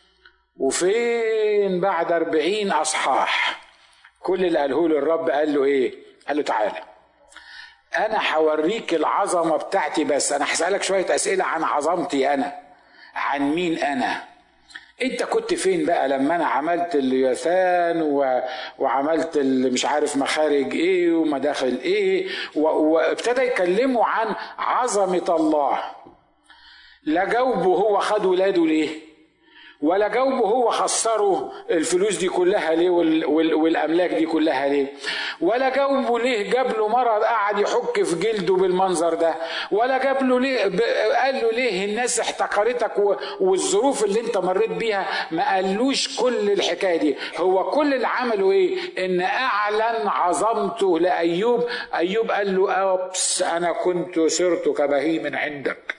وفين بعد أربعين أصحاح كل اللي قاله له الرب قال له إيه؟ قال له تعالى أنا هوريك العظمة بتاعتي بس أنا هسألك شوية أسئلة عن عظمتي أنا عن مين أنا انت كنت فين بقى لما انا عملت اليثان و... وعملت مش عارف مخارج ايه ومداخل ايه و... وابتدى يكلموا عن عظمه الله لا جاوبه هو خد ولاده ليه ولا جاوبه هو خسره الفلوس دي كلها ليه والاملاك دي كلها ليه ولا جاوبه ليه جاب له مرض قعد يحك في جلده بالمنظر ده ولا جاب له ليه قال له ليه الناس احتقرتك والظروف اللي انت مريت بيها ما قالوش كل الحكايه دي هو كل اللي عمله ايه ان اعلن عظمته لايوب ايوب قال له اوبس انا كنت سرت كبهيم عندك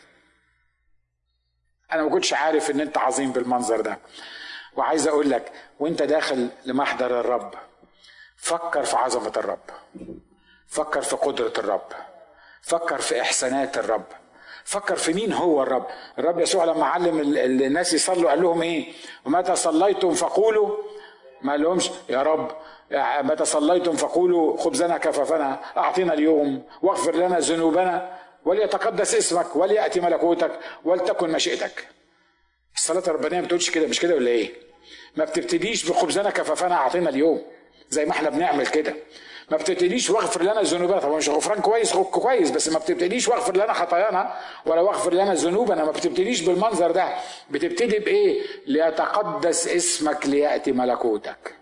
انا ما كنتش عارف ان انت عظيم بالمنظر ده وعايز اقول لك وانت داخل لمحضر الرب فكر في عظمه الرب فكر في قدره الرب فكر في احسانات الرب فكر في مين هو الرب الرب يسوع لما علم الناس يصلوا قال لهم ايه ومتى صليتم فقولوا ما لهمش يا رب متى صليتم فقولوا خبزنا كفافنا اعطنا اليوم واغفر لنا ذنوبنا وليتقدس اسمك ولياتي ملكوتك ولتكن مشيئتك الصلاه الربانيه ما بتقولش كده مش كده ولا ايه ما بتبتديش بخبزنا كفافنا اعطينا اليوم زي ما احنا بنعمل كده ما بتبتديش واغفر لنا ذنوبنا طبعا مش غفران كويس كويس بس ما بتبتديش واغفر لنا خطايانا ولا واغفر لنا ذنوبنا ما بتبتديش بالمنظر ده بتبتدي بايه ليتقدس اسمك لياتي ملكوتك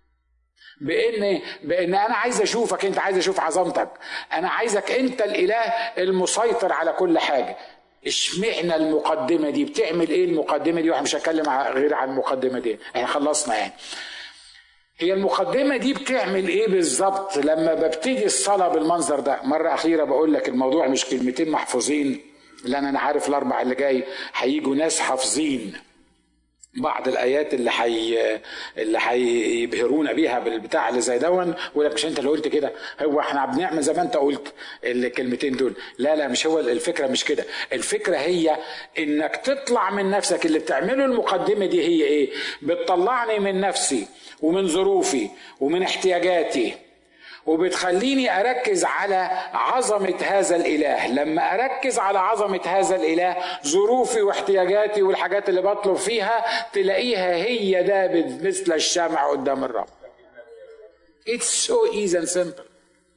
بان بان انا عايز اشوفك انت عايز اشوف عظمتك انا عايزك انت الاله المسيطر على كل حاجه اشمعنى المقدمه دي بتعمل ايه المقدمه دي واحنا مش هتكلم غير عن المقدمه دي احنا خلصنا يعني هي المقدمة دي بتعمل ايه بالظبط لما ببتدي الصلاة بالمنظر ده مرة أخيرة بقول لك الموضوع مش كلمتين محفوظين لأن أنا عارف الأربع اللي جاي هيجوا ناس حافظين بعض الايات اللي حي اللي هيبهرونا بيها بالبتاع اللي زي دون ولا مش انت اللي قلت كده هو احنا بنعمل زي ما انت قلت الكلمتين دول لا لا مش هو الفكره مش كده الفكره هي انك تطلع من نفسك اللي بتعمله المقدمه دي هي ايه بتطلعني من نفسي ومن ظروفي ومن احتياجاتي وبتخليني اركز على عظمه هذا الاله لما اركز على عظمه هذا الاله ظروفي واحتياجاتي والحاجات اللي بطلب فيها تلاقيها هي دابت مثل الشمع قدام الرب It's so easy and simple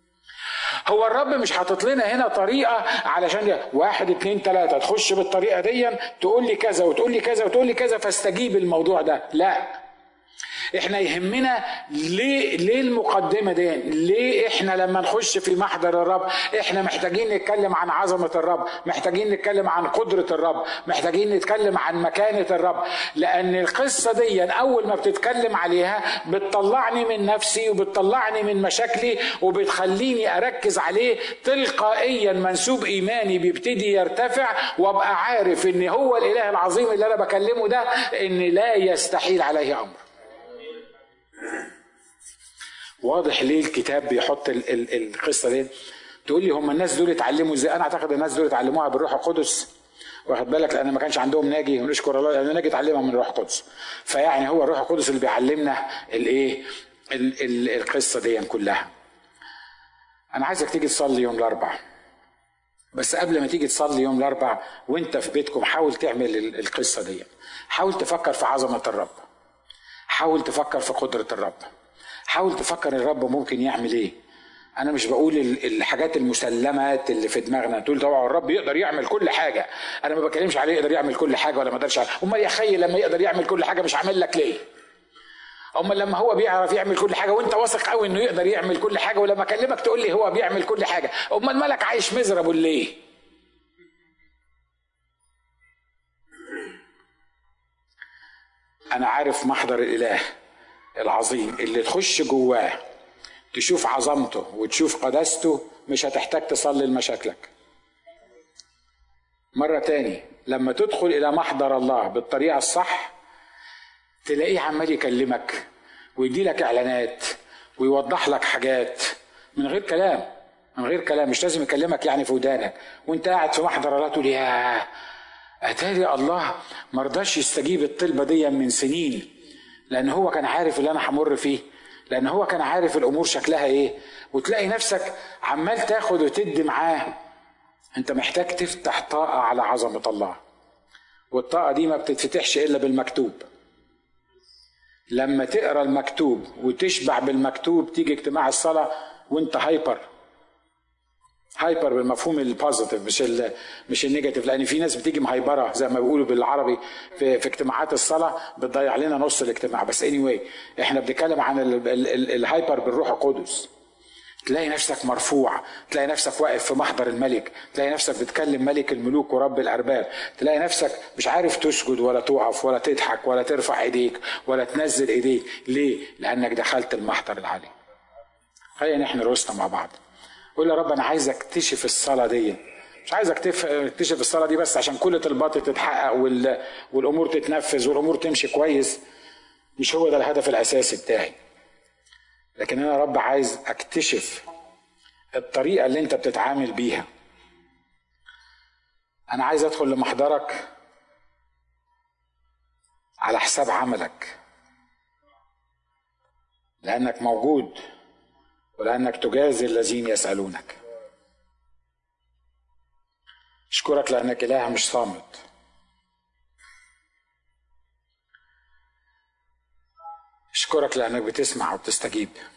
هو الرب مش حاطط لنا هنا طريقة علشان واحد اتنين تلاتة تخش بالطريقة دي تقول لي كذا وتقول لي كذا وتقول لي كذا فاستجيب الموضوع ده لا احنا يهمنا ليه ليه المقدمه دي ليه احنا لما نخش في محضر الرب احنا محتاجين نتكلم عن عظمه الرب محتاجين نتكلم عن قدره الرب محتاجين نتكلم عن مكانه الرب لان القصه دي اول ما بتتكلم عليها بتطلعني من نفسي وبتطلعني من مشاكلي وبتخليني اركز عليه تلقائيا منسوب ايماني بيبتدي يرتفع وابقى عارف ان هو الاله العظيم اللي انا بكلمه ده ان لا يستحيل عليه امر واضح ليه الكتاب بيحط ال ال القصه دي تقول لي هم الناس دول اتعلموا ازاي انا اعتقد الناس دول اتعلموها بالروح القدس واخد بالك لان ما كانش عندهم ناجي ونشكر الله لان ناجي اتعلمها من الروح القدس فيعني هو الروح القدس اللي بيعلمنا الايه ال ال القصه دي كلها انا عايزك تيجي تصلي يوم الاربعاء بس قبل ما تيجي تصلي يوم الاربعاء وانت في بيتكم حاول تعمل القصه دي حاول تفكر في عظمه الرب حاول تفكر في قدره الرب حاول تفكر الرب ممكن يعمل ايه انا مش بقول الحاجات المسلمات اللي في دماغنا تقول طبعا الرب يقدر يعمل كل حاجه انا ما بكلمش عليه يقدر يعمل كل حاجه ولا ما يقدرش امال يا خي لما يقدر يعمل كل حاجه مش عامل لك ليه امال لما هو بيعرف يعمل كل حاجه وانت واثق قوي انه يقدر يعمل كل حاجه ولما اكلمك تقول لي هو بيعمل كل حاجه امال مالك عايش مزرب ليه انا عارف محضر الاله العظيم اللي تخش جواه تشوف عظمته وتشوف قداسته مش هتحتاج تصلي لمشاكلك مرة تاني لما تدخل إلى محضر الله بالطريقة الصح تلاقيه عمال يكلمك ويدي لك إعلانات ويوضح لك حاجات من غير كلام من غير كلام مش لازم يكلمك يعني في ودانك وانت قاعد في محضر الله تقول يا اتاري الله مرضاش يستجيب الطلبه دي من سنين لان هو كان عارف اللي انا همر فيه لان هو كان عارف الامور شكلها ايه وتلاقي نفسك عمال تاخد وتدي معاه انت محتاج تفتح طاقه على عظمه الله والطاقه دي ما بتتفتحش الا بالمكتوب لما تقرا المكتوب وتشبع بالمكتوب تيجي اجتماع الصلاه وانت هايبر هايبر بالمفهوم البوزيتيف مش ال مش النيجاتيف لان في ناس بتيجي مهايبره زي ما بيقولوا بالعربي في, في اجتماعات الصلاه بتضيع لنا نص الاجتماع بس اني anyway احنا بنتكلم عن الهايبر بالروح القدس تلاقي نفسك مرفوع تلاقي نفسك واقف في محضر الملك تلاقي نفسك بتكلم ملك الملوك ورب الارباب تلاقي نفسك مش عارف تسجد ولا تقف ولا تضحك ولا ترفع ايديك ولا تنزل ايديك ليه لانك دخلت المحضر العالي خلينا احنا رؤوسنا مع بعض قول يا رب انا عايز اكتشف الصلاه دي مش عايز اكتشف الصلاه دي بس عشان كل طلباتي تتحقق وال... والامور تتنفذ والامور تمشي كويس مش هو ده الهدف الاساسي بتاعي لكن انا يا رب عايز اكتشف الطريقه اللي انت بتتعامل بيها انا عايز ادخل لمحضرك على حساب عملك لانك موجود ولأنك تجازي الذين يسألونك أشكرك لأنك إله مش صامت أشكرك لأنك بتسمع وبتستجيب